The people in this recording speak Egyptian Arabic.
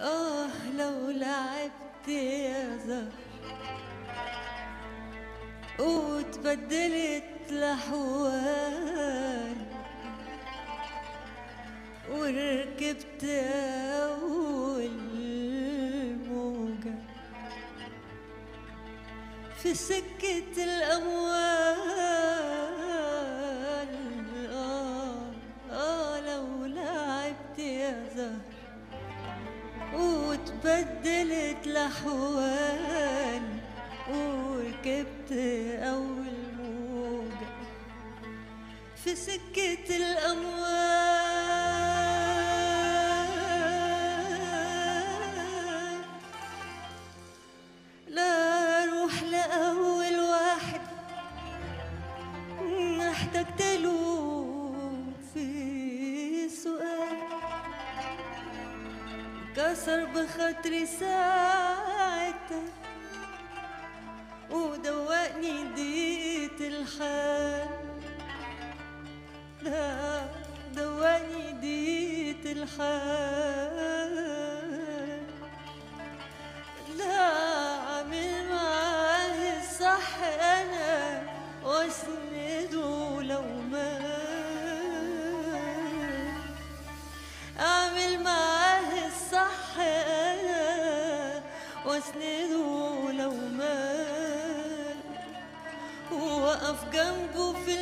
آه لو لعبت يا زهر وتبدلت الأحوال وركبت أول موجة في سكة الأموال آه آه لو لعبت يا زهر وتبدلت الأحوال وركبت أول موجة في سكة الأموال لا أروح لأول واحد احتجت له في سؤال كسر بخاطري ساعتها ودوقني ديت الحال لا دوقني ديت الحال لا عامل معاه الصح انا واسنده لو مات اعمل معاه الصح انا واسنده لو مات واقف جنبه في